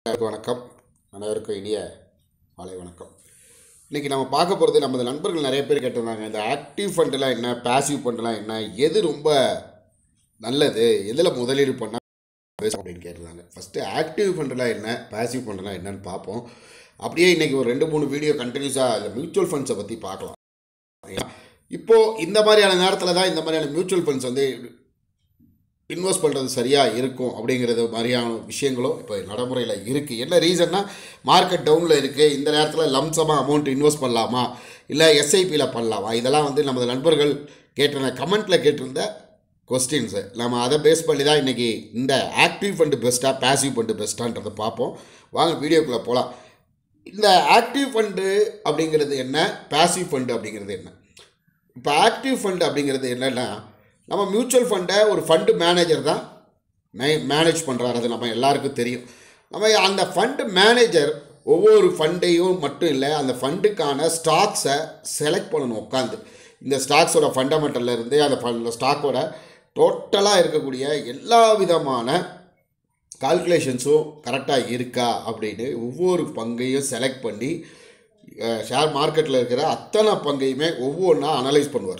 அனைவருக்கும் வணக்கம் அனைவருக்கும் இனிய மாலை வணக்கம் இன்றைக்கி நம்ம பார்க்க போகிறது நமது நண்பர்கள் நிறைய பேர் கேட்டிருந்தாங்க இந்த ஆக்டிவ் ஃபண்டெலாம் என்ன பாசிவ் ஃபண்டெலாம் என்ன எது ரொம்ப நல்லது எதில் முதலீடு பண்ணால் அப்படின்னு கேட்டிருந்தாங்க ஃபஸ்ட்டு ஆக்டிவ் ஃபண்டெலாம் என்ன பாசிவ் ஃபண்டெலாம் என்னன்னு பார்ப்போம் அப்படியே இன்றைக்கி ஒரு ரெண்டு மூணு வீடியோ கண்டினியூஸாக இந்த மியூச்சுவல் ஃபண்ட்ஸை பற்றி பார்க்கலாம் இப்போது இந்த மாதிரியான நேரத்தில் தான் இந்த மாதிரியான மியூச்சுவல் ஃபண்ட்ஸ் வந்து இன்வெஸ்ட் பண்ணுறது சரியாக இருக்கும் அப்படிங்கிறது மாதிரியான விஷயங்களும் இப்போ நடைமுறையில் இருக்குது என்ன ரீசன்னா மார்க்கெட் டவுனில் இருக்குது இந்த நேரத்தில் லம்சமாக அமௌண்ட் இன்வெஸ்ட் பண்ணலாமா இல்லை எஸ்ஐபியில் பண்ணலாமா இதெல்லாம் வந்து நமது நண்பர்கள் கேட்டிருந்த கமெண்ட்டில் கேட்டிருந்த கொஸ்டின்ஸு நம்ம அதை பேஸ் பண்ணி தான் இன்றைக்கி இந்த ஆக்டிவ் ஃபண்டு பெஸ்ட்டாக பாசிவ் ஃபண்டு பெஸ்ட்டான்றதை பார்ப்போம் வாங்க வீடியோக்குள்ளே போகலாம் இந்த ஆக்டிவ் ஃபண்டு அப்படிங்கிறது என்ன பாசிவ் ஃபண்டு அப்படிங்கிறது என்ன இப்போ ஆக்டிவ் ஃபண்டு அப்படிங்கிறது என்னென்னா நம்ம மியூச்சுவல் ஃபண்டை ஒரு ஃபண்டு மேனேஜர் தான் மே மேனேஜ் பண்ணுறாரு அது நம்ம எல்லாருக்கும் தெரியும் நம்ம அந்த ஃபண்டு மேனேஜர் ஒவ்வொரு ஃபண்டையும் மட்டும் இல்லை அந்த ஃபண்டுக்கான ஸ்டாக்ஸை செலக்ட் பண்ணணும் உட்காந்து இந்த ஸ்டாக்ஸோட ஃபண்டமெண்டல்ல இருந்து அந்த ஃபண்ட் ஸ்டாக்கோட டோட்டலாக இருக்கக்கூடிய எல்லா விதமான கால்குலேஷன்ஸும் கரெக்டாக இருக்கா அப்படின்னு ஒவ்வொரு பங்கையும் செலக்ட் பண்ணி ஷேர் மார்க்கெட்டில் இருக்கிற அத்தனை பங்கையுமே ஒவ்வொன்றா அனலைஸ் பண்ணுவார்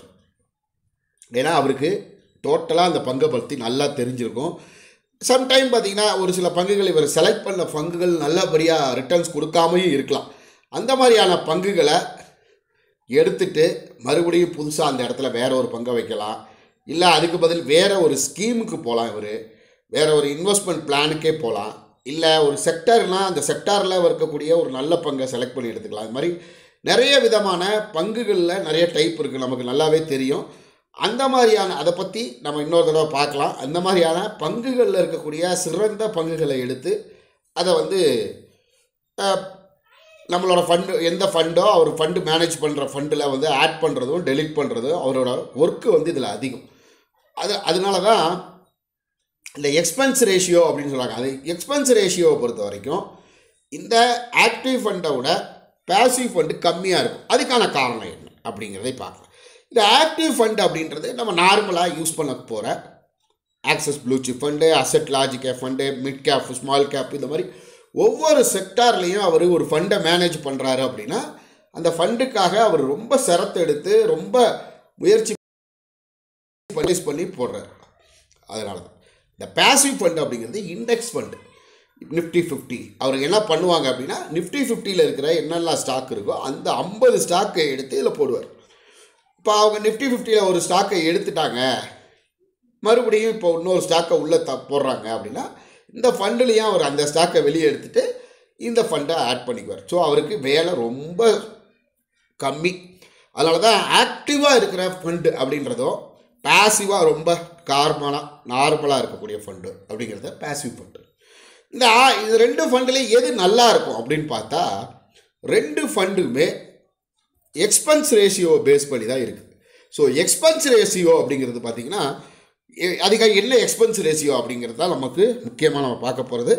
ஏன்னா அவருக்கு டோட்டலாக அந்த பங்கை பற்றி நல்லா தெரிஞ்சிருக்கும் சம்டைம் பார்த்தீங்கன்னா ஒரு சில பங்குகள் இவர் செலக்ட் பண்ண பங்குகள் நல்லபடியாக ரிட்டர்ன்ஸ் கொடுக்காமையும் இருக்கலாம் அந்த மாதிரியான பங்குகளை எடுத்துட்டு மறுபடியும் புதுசாக அந்த இடத்துல வேற ஒரு பங்கை வைக்கலாம் இல்லை அதுக்கு பதில் வேற ஒரு ஸ்கீமுக்கு போகலாம் இவர் வேற ஒரு இன்வெஸ்ட்மெண்ட் பிளானுக்கே போகலாம் இல்லை ஒரு செக்டர்னால் அந்த செக்டாரில் இருக்கக்கூடிய ஒரு நல்ல பங்கை செலக்ட் பண்ணி எடுத்துக்கலாம் அது மாதிரி நிறைய விதமான பங்குகளில் நிறைய டைப் இருக்குது நமக்கு நல்லாவே தெரியும் அந்த மாதிரியான அதை பற்றி நம்ம இன்னொரு தடவை பார்க்கலாம் அந்த மாதிரியான பங்குகளில் இருக்கக்கூடிய சிறந்த பங்குகளை எடுத்து அதை வந்து அஹ், நம்மளோட ஃபண்டு எந்த ஃபண்டோ அவர் ஃபண்டு மேனேஜ் பண்ணுற ஃபண்டில் வந்து ஆட் பண்ணுறதும் டெலிட் பண்ணுறதும் அவரோட ஒர்க்கு வந்து இதில் அதிகம் அது அதனால தான் இந்த எக்ஸ்பென்ஸ் ரேஷியோ அப்படின்னு சொல்கிறாங்க அது எக்ஸ்பென்ஸ் ரேஷியோவை பொறுத்த வரைக்கும் இந்த ஆக்டிவ் ஃபண்டை விட பேசிவ் ஃபண்டு கம்மியாக இருக்கும் அதுக்கான காரணம் என்ன அப்படிங்கிறதை பார்க்கலாம் இந்த ஆக்டிவ் ஃபண்ட் அப்படின்றது நம்ம நார்மலாக யூஸ் பண்ண போகிற Axis blue chip fund asset large cap fund mid cap small cap இந்த மாதிரி ஒவ்வொரு செக்டார்லேயும் அவர் ஒரு ஃபண்டை மேனேஜ் பண்ணுறாரு அப்படின்னா அந்த ஃபண்டுக்காக அவர் ரொம்ப சிரத்தை எடுத்து ரொம்ப முயற்சி பர்ச்சேஸ் பண்ணி போடுறாரு அதனால தான் இந்த பேசிவ் ஃபண்ட் அப்படிங்கிறது இண்டெக்ஸ் ஃபண்டு நிஃப்டி ஃபிஃப்டி அவர் என்ன பண்ணுவாங்க அப்படின்னா நிஃப்டி ஃபிஃப்டியில் இருக்கிற என்னெல்லாம் ஸ்டாக் இருக்கோ அந்த ஐம்பது ஸ்டாக்கை எடுத்து இதில் போடுவார் இப்போ அவங்க நிஃப்டி ஃபிஃப்டியில் ஒரு ஸ்டாக்கை எடுத்துட்டாங்க மறுபடியும் இப்போ இன்னொரு ஸ்டாக்கை உள்ளே த போடுறாங்க அப்படின்னா இந்த ஃபண்டுலேயும் அவர் அந்த ஸ்டாக்கை வெளியே எடுத்துட்டு இந்த ஃபண்டை ஆட் பண்ணிக்குவார் ஸோ அவருக்கு வேலை ரொம்ப கம்மி அதனால தான் ஆக்டிவாக இருக்கிற ஃபண்டு அப்படின்றதும் பாசிவாக ரொம்ப கார்மலாக நார்மலாக இருக்கக்கூடிய ஃபண்டு அப்படிங்கிறத பாசிவ் ஃபண்டு இந்த ஆ- இது ரெண்டு ஃபண்டுலேயும் எது நல்லா இருக்கும் அப்படின்னு பார்த்தா ரெண்டு ஃபண்டுமே எக்ஸ்பென்ஸ் ரேஷியோ பேஸ் பண்ணி தான் இருக்குது ஸோ எக்ஸ்பென்ஸ் ரேஷியோ அப்படிங்கிறது பார்த்தீங்கன்னா எ- அதுக்காக என்ன எக்ஸ்பென்ஸ் ரேஷியோ அப்படிங்கிறது தான் நமக்கு முக்கியமாக நம்ம பார்க்க போகிறது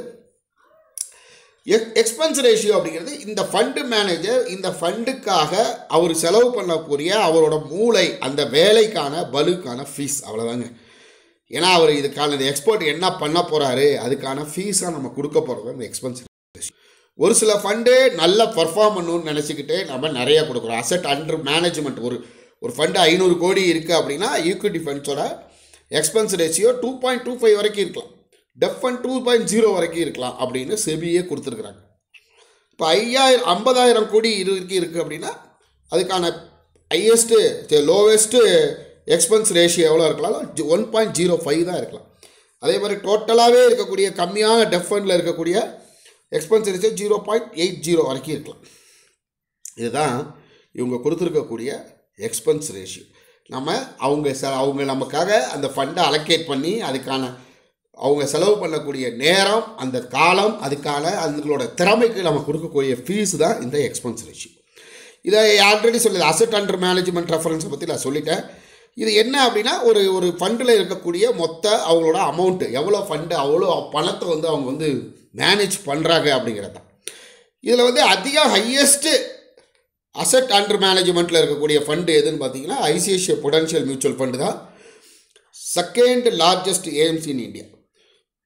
எக்ஸ்பென்ஸ் ரேஷியோ அப்படிங்கிறது இந்த ஃபண்டு மேனேஜர் இந்த ஃபண்டுக்காக அவர் செலவு பண்ணக்கூடிய அவரோட மூளை அந்த வேலைக்கான பலுக்கான ஃபீஸ் அவ்வளோதாங்க ஏன்னா அவர் இதுக்கான இந்த எக்ஸ்போர்ட் என்ன பண்ண போகிறாரு அதுக்கான ஃபீஸாக நம்ம கொடுக்க போகிறது இந்த எக்ஸ்பென்ஸ் ஒரு சில ஃபண்டு நல்லா பர்ஃபார்ம் பண்ணணும்னு நினச்சிக்கிட்டு நம்ம நிறைய கொடுக்குறோம் அசெட் அண்டர் மேனேஜ்மெண்ட் ஒரு ஒரு ஃபண்டு ஐநூறு கோடி இருக்குது அப்படின்னா ஈக்விட்டி ஃபண்ட்ஸோட expense ratio two point two five வரைக்கும் இருக்கலாம் debt fund two point zero வரைக்கும் இருக்கலாம் அப்படின்னு செபியே கொடுத்துருக்குறாங்க இப்போ ஐயாயிரம் ஐம்பதாயிரம் கோடி இது வரைக்கும் இருக்குது அப்படின்னா அதுக்கான ஹையஸ்ட்டு லோவஸ்ட்டு எக்ஸ்பென்ஸ் ரேஷியோ எவ்வளோ இருக்கலாம் ஒன் பாயிண்ட் ஜீரோ ஃபைவ் தான் இருக்கலாம் அதே மாதிரி டோட்டலாகவே இருக்கக்கூடிய கம்மியான டெஃப் ஃபண்டில் இருக்கக்கூடிய expense ratio zero point eight zero வரைக்கும் இருக்கலாம் இதுதான் இவங்க கொடுத்துருக்கக்கூடிய எக்ஸ்பென்ஸ் ரேஷியோ நம்ம அவங்க ச அவங்க நமக்காக அந்த ஃபண்டை அலோகேட் பண்ணி அதுக்கான அவங்க செலவு பண்ணக்கூடிய நேரம் அந்த காலம் அதுக்கான அதுங்களோட திறமைக்கு நம்ம கொடுக்கக்கூடிய ஃபீஸ் தான் இந்த எக்ஸ்பென்ஸ் ரேஷியோ இதை ஆல்ரெடி சொல்லி அசெட் அண்டர் மேனேஜ்மெண்ட் ரெஃபரன்ஸை பற்றி நான் சொல்லிட்டேன் இது என்ன அப்படின்னா ஒரு ஒரு ஃபண்டில் இருக்கக்கூடிய மொத்த அவங்களோட அமௌண்ட்டு எவ்வளோ ஃபண்டு அவ்வளோ பணத்தை வந்து அவங்க வந்து மேனேஜ் பண்ணுறாங்க அப்படிங்கிறது தான் இதில் வந்து அதிக ஹையஸ்ட்டு அசெட் அண்டர் மேனேஜ்மெண்ட்டில் இருக்கக்கூடிய ஃபண்டு எதுன்னு பார்த்தீங்கன்னா ஐசிஐசிஐ பொடென்ஷியல் மியூச்சுவல் ஃபண்டு தான் second largest AMC in India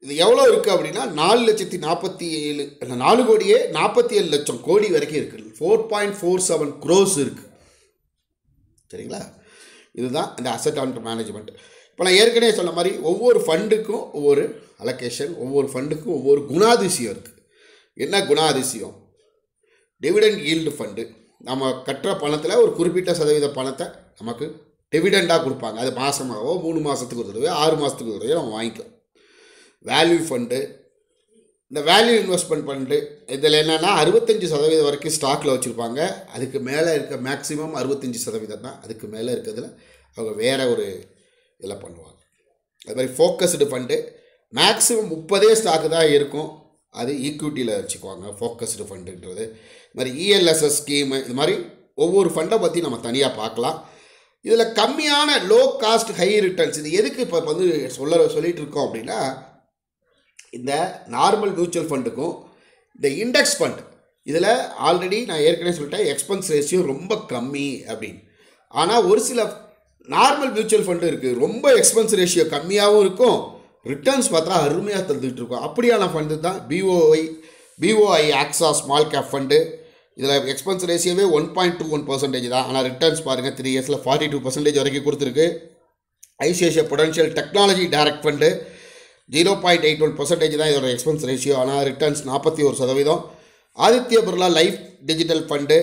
இது எவ்வளோ இருக்குது அப்படின்னா நாலு லட்சத்தி நாற்பத்தி ஏழு அந்த நாலு கோடியே நாற்பத்தி ஏழு லட்சம் கோடி வரைக்கும் இருக்குது four point four seven crores இருக்குது சரிங்களா இதுதான் இந்த அசட் அண்டர் மேனேஜ்மெண்ட் இப்போ நான் ஏற்கனவே சொன்ன மாதிரி ஒவ்வொரு ஃபண்டுக்கும் ஒவ்வொரு அலோகேஷன் ஒவ்வொரு ஃபண்டுக்கும் ஒவ்வொரு குணாதிசயம் இருக்குது என்ன குணாதிசயம் டிவிடெண்ட் ஈல்டு ஃபண்டு நம்ம கட்டுற பணத்தில் ஒரு குறிப்பிட்ட சதவீத பணத்தை நமக்கு டிவிடெண்டாக கொடுப்பாங்க அது மாதமாகவோ மூணு மாதத்துக்கு ஒரு தடவையோ ஆறு மாதத்துக்கு ஒரு தடவையோ நம்ம வாங்கிக்கலாம் வேல்யூ ஃபண்டு இந்த வேல்யூ இன்வெஸ்ட்மெண்ட் ஃபண்டு இதில் என்னென்னா அறுபத்தஞ்சி சதவீதம் வரைக்கும் ஸ்டாக்கில் வச்சுருப்பாங்க அதுக்கு மேலே இருக்க மேக்ஸிமம் அறுபத்தஞ்சி சதவீதம் தான் அதுக்கு மேலே இருக்கிறதுல அவங்க வேறு ஒரு இதில் பண்ணுவாங்க அது மாதிரி ஃபோக்கஸ்டு ஃபண்டு மேக்ஸிமம் முப்பதே ஸ்டாக்கு தான் இருக்கும் அது ஈக்விட்டியில் வச்சுக்குவாங்க ஃபோக்கஸ்டு ஃபண்டுன்றது இது மாதிரி இஎல்எஸ்எஸ் ஸ்கீமு இது மாதிரி ஒவ்வொரு ஃபண்டை பற்றி நம்ம தனியாக பார்க்கலாம் இதில் கம்மியான லோ காஸ்ட் ஹை ரிட்டர்ன்ஸ் இது எதுக்கு இப்போ வந்து சொல்ல சொல்லிட்டு இருக்கோம் அப்படின்னா இந்த நார்மல் மியூச்சுவல் ஃபண்டுக்கும் இந்த இண்டெக்ஸ் ஃபண்ட் இதில் ஆல்ரெடி நான் ஏற்கனவே சொல்லிட்டேன் எக்ஸ்பென்ஸ் ரேஷியோ ரொம்ப கம்மி அப்படின்னு ஆனால் ஒரு சில நார்மல் மியூச்சுவல் ஃபண்டு இருக்குது ரொம்ப எக்ஸ்பென்ஸ் ரேஷியோ கம்மியாகவும் இருக்கும் ரிட்டர்ன்ஸ் பார்த்தா அருமையாக தந்துட்டு இருக்கும் அப்படியான ஃபண்டு தான் BOI BOI AXA small cap fund இதில் எக்ஸ்பென்ஸ் ரேஷியோவே one point two one percentage தான் ஆனால் ரிட்டர்ன்ஸ் பாருங்கள் த்ரீ இயர்ஸில் ஃபார்ட்டி டூ பர்சன்டேஜ் வரைக்கும் கொடுத்துருக்கு ICICI Prudential technology direct fund zero point eight one percentage தான் இதோட எக்ஸ்பென்ஸ் ரேஷியோ ஆனால் ரிட்டர்ன்ஸ் நாற்பத்தி ஒரு சதவீதம் Aditya Birla life digital fund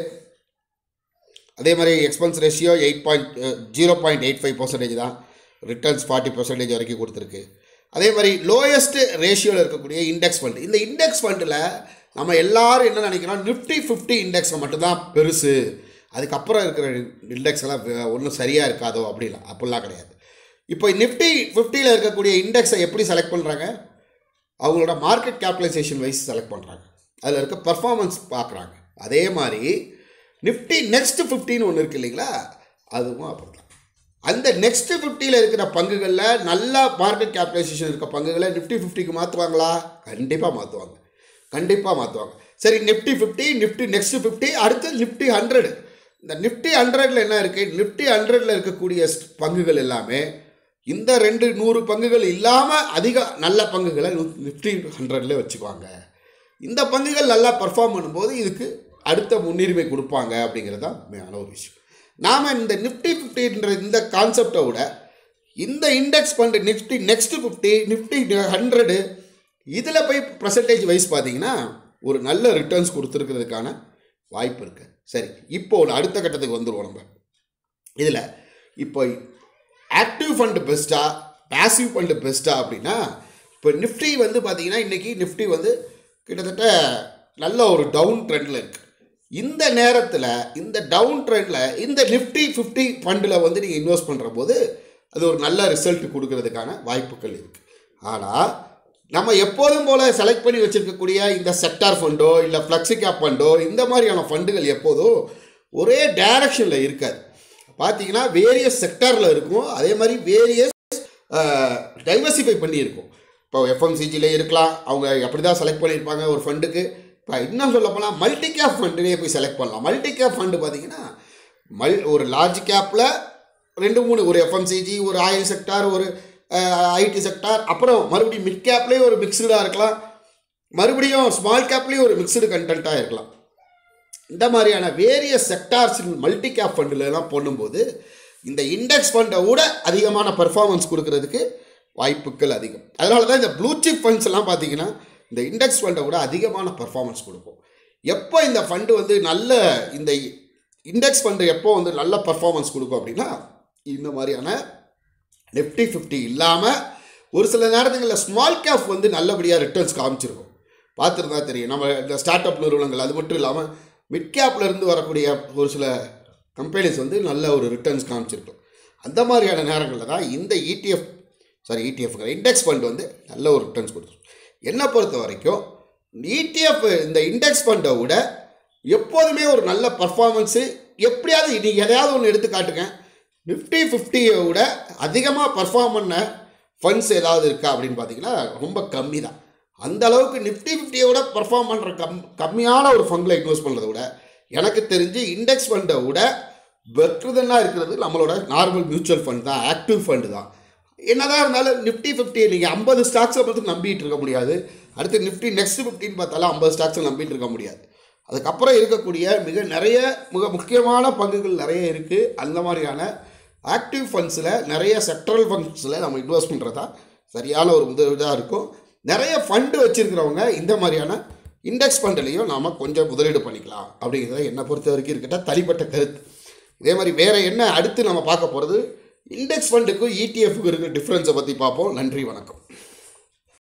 அதே மாதிரி expense ratio eight point zero point eight five percentage தான் ரிட்டர்ன்ஸ் ஃபார்ட்டி பர்சன்டேஜ் வரைக்கும் கொடுத்துருக்கு அதே மாதிரி லோயஸ்ட் ரேஷியோவில் இருக்கக்கூடிய இண்டெக்ஸ் ஃபண்ட் இந்த இண்டெக்ஸ் ஃபண்டில் நம்ம எல்லாரும் என்ன நினைக்கிறோம் நிஃப்டி ஃபிஃப்டி இண்டெக்ஸில் மட்டும்தான் பெருசு அதுக்கப்புறம் இருக்கிற இண்டெக்ஸ் எல்லாம் ஒன்றும் சரியாக இருக்காதோ அப்படிலாம் அப்படிலாம் கிடையாது இப்போ நிஃப்டி ஃபிஃப்டியில் இருக்கக்கூடிய இண்டெக்ஸை எப்படி செலக்ட் பண்ணுறாங்க அவங்களோட மார்க்கெட் கேபிட்டலைசேஷன் வைஸ் செலக்ட் பண்ணுறாங்க அதில் இருக்க பர்ஃபார்மன்ஸ் பார்க்குறாங்க அதே மாதிரி நிஃப்டி நெக்ஸ்ட் ஃபிஃப்டின்னு ஒன்று இருக்கு இல்லைங்களா அதுவும் அப்படி தான் அந்த நெக்ஸ்ட் ஃபிஃப்டியில் இருக்கிற பங்குகளில் நல்லா மார்க்கெட் கேபிட்டலைசேஷன் இருக்க பங்குகளை நிஃப்டி ஃபிஃப்டிக்கு மாற்றுவாங்களா கண்டிப்பாக மாற்றுவாங்க கண்டிப்பாக மாற்றுவாங்க சரி Nifty fifty Nifty next fifty அடுத்து நிஃப்டி ஹண்ட்ரடு இந்த நிஃப்டி ஹண்ட்ரடில் என்ன இருக்குது நிஃப்டி ஹண்ட்ரடில் இருக்கக்கூடிய பங்குகள் எல்லாமே இந்த ரெண்டு நூறு பங்குகள் இல்லாமல் அதிக நல்ல பங்குகளை நிஃப்டி ஹண்ட்ரட்ல வச்சுக்குவாங்க இந்த பங்குகள் நல்லா பர்ஃபார்ம் பண்ணும்போது இதுக்கு அடுத்த முன்னுரிமை கொடுப்பாங்க அப்படிங்கிறது தான் உண்மையான ஒரு விஷயம் நாம் இந்த நிஃப்டி ஃபிஃப்டின்ற இந்த கான்செப்டை விட இந்த index fund Nifty next fifty Nifty hundred இதில் போய் பர்சன்டேஜ் வைஸ் பார்த்தீங்கன்னா ஒரு நல்ல ரிட்டர்ன்ஸ் கொடுத்துருக்கிறதுக்கான வாய்ப்பு இருக்குது சரி இப்போ ஒரு அடுத்த கட்டத்துக்கு வந்துடுவோம் நம்ம இதில் இப்போ ஆக்டிவ் ஃபண்டு பெஸ்ட்டா பேசிவ் ஃபண்டு பெஸ்ட்டா அப்படின்னா இப்போ நிஃப்டி வந்து பார்த்தீங்கன்னா இன்றைக்கி நிஃப்டி வந்து கிட்டத்தட்ட நல்ல ஒரு டவுன் ட்ரெண்டில் இருக்குது இந்த நேரத்தில் இந்த டவுன் ட்ரெண்டில் இந்த நிஃப்டி ஃபிஃப்டி ஃபண்டில் வந்து நீங்கள் இன்வெஸ்ட் பண்ணுற போது அது ஒரு நல்ல ரிசல்ட் கொடுக்கறதுக்கான வாய்ப்புகள் இருக்குது ஆனால் நம்ம எப்போதும் போல் செலக்ட் பண்ணி வச்சுருக்கக்கூடிய இந்த செக்டார் ஃபண்டோ இல்லை ஃப்ளெக்ஸி கேப் ஃபண்டோ இந்த மாதிரியான ஃபண்டுகள் எப்போதும் ஒரே டைரக்ஷனில் இருக்காது பார்த்தீங்கன்னா வேரியஸ் செக்டாரில் இருக்கும் அதே மாதிரி வேரியஸ் டைவர்சிஃபை பண்ணியிருக்கும் இப்போ எஃப்எம்சிஜியில் இருக்கலாம் அவங்க அப்படி தான் செலக்ட் பண்ணியிருப்பாங்க ஒரு ஃபண்டுக்கு இப்போ இன்னும் சொல்ல போனால் மல்டி கேப் ஃபண்டுலேயே போய் செலக்ட் பண்ணலாம் மல்டி கேப் ஃபண்டு பார்த்தீங்கன்னா மல் ஒரு லார்ஜ் கேப்பில் ரெண்டு மூணு ஒரு எஃப்எம்சிஜி ஒரு ஆயில் செக்டார் ஒரு ஐடி செக்டார் அப்புறம் மறுபடியும் மிட் கேப்லேயே ஒரு மிக்சடாக இருக்கலாம் மறுபடியும் ஸ்மால் கேப்லேயும் ஒரு மிக்சடு கண்டென்ட்டாக இருக்கலாம் இந்த மாதிரியான வேரியஸ் செக்டார்ஸ் மல்டி கேப் ஃபண்டுலலாம் பண்ணும்போது இந்த இண்டெக்ஸ் ஃபண்டை விட அதிகமான பர்ஃபார்மன்ஸ் கொடுக்கறதுக்கு வாய்ப்புகள் அதிகம் அதனால தான் இந்த ப்ளூ சிப் ஃபண்ட்ஸ் எல்லாம் பார்த்தீங்கன்னா இந்த இண்டெக்ஸ் ஃபண்டை விட அதிகமான பர்ஃபார்மன்ஸ் கொடுக்கும் எப்போ இந்த ஃபண்டு வந்து நல்ல இந்த இண்டெக்ஸ் ஃபண்டு எப்போ வந்து நல்ல பர்ஃபார்மன்ஸ் கொடுக்கும் அப்படின்னா இந்த மாதிரியான நிஃப்டி ஃபிஃப்டி இல்லாமல் ஒரு சில நேரத்துங்களில் ஸ்மால் கேப் வந்து நல்லபடியாக ரிட்டர்ன்ஸ் காமிச்சிருக்கும் பார்த்துருந்தா தெரியும் நம்ம இந்த ஸ்டார்ட் அப் நிறுவனங்கள் அது மட்டும் இல்லாமல் மிட் கேப்ல இருந்து வரக்கூடிய ஒரு சில கம்பெனிஸ் வந்து நல்ல ஒரு ரிட்டர்ன்ஸ் காமிச்சிருக்கும் அந்த மாதிரியான நேரங்களில் தான் இந்த ETF sorry ETF index fund வந்து நல்ல ஒரு ரிட்டர்ன்ஸ் கொடுத்துரும் என்னை பொறுத்த வரைக்கும் இடிஎஃப் இந்த இண்டெக்ஸ் ஃபண்டை விட எப்போதுமே ஒரு நல்ல பர்ஃபார்மன்ஸு எப்படியாவது நீங்கள் எதையாவது ஒன்று எடுத்து காட்டுங்க நிஃப்டி ஃபிஃப்டியை விட அதிகமாக பர்ஃபார்ம் பண்ண ஃபண்ட்ஸ் ஏதாவது இருக்கா அப்படின்னு பார்த்தீங்கன்னா ரொம்ப கம்மி தான் அந்த அளவுக்கு நிஃப்டி ஃபிஃப்டியை விட பர்ஃபார்ம் பண்ணுற கம் கம்மியான ஒரு ஃபண்டில் இன்வெஸ்ட் பண்ணுறத விட எனக்கு தெரிஞ்சு இண்டெக்ஸ் ஃபண்டை விட பெட்டர்தனாக இருக்கிறது நம்மளோட நார்மல் மியூச்சுவல் ஃபண்ட் தான் ஆக்டிவ் ஃபண்டு தான் என்னதான் இருந்தாலும் நிஃப்டி ஃபிஃப்டி நீங்கள் ஐம்பது ஸ்டாக்ஸை மட்டும் நம்பிட்டு இருக்க முடியாது அடுத்து நிஃப்டி நெக்ஸ்ட் ஃபிஃப்டின்னு பார்த்தாலும் ஐம்பது ஸ்டாக்ஸை நம்பிட்டு இருக்க முடியாது அதுக்கப்புறம் இருக்கக்கூடிய மிக நிறைய மிக முக்கியமான பங்குகள் நிறைய இருக்குது அந்த மாதிரியான ஆக்டிவ் ஃபண்ட்ஸில் நிறைய செக்டரல் ஃபண்ட்ஸில் நம்ம இன்வெஸ்ட் பண்ணுறதா சரியான ஒரு முதலீடாக இருக்கும் நிறைய ஃபண்டு வச்சுருக்கிறவங்க இந்த மாதிரியான இண்டெக்ஸ் ஃபண்ட்லேயும் நாம் கொஞ்சம் முதலீடு பண்ணிக்கலாம் அப்படிங்கிறத என்னை பொறுத்த வரைக்கும் இருக்கட்ட தனிப்பட்ட கருத்து இதே மாதிரி வேறு என்ன அடுத்து நம்ம பார்க்க போகிறது இண்டெக்ஸ் ஃபண்டுக்கும் இடிஎஃப்க்கும் இருக்கிற டிஃப்ரென்ஸை பற்றி பார்ப்போம் நன்றி வணக்கம்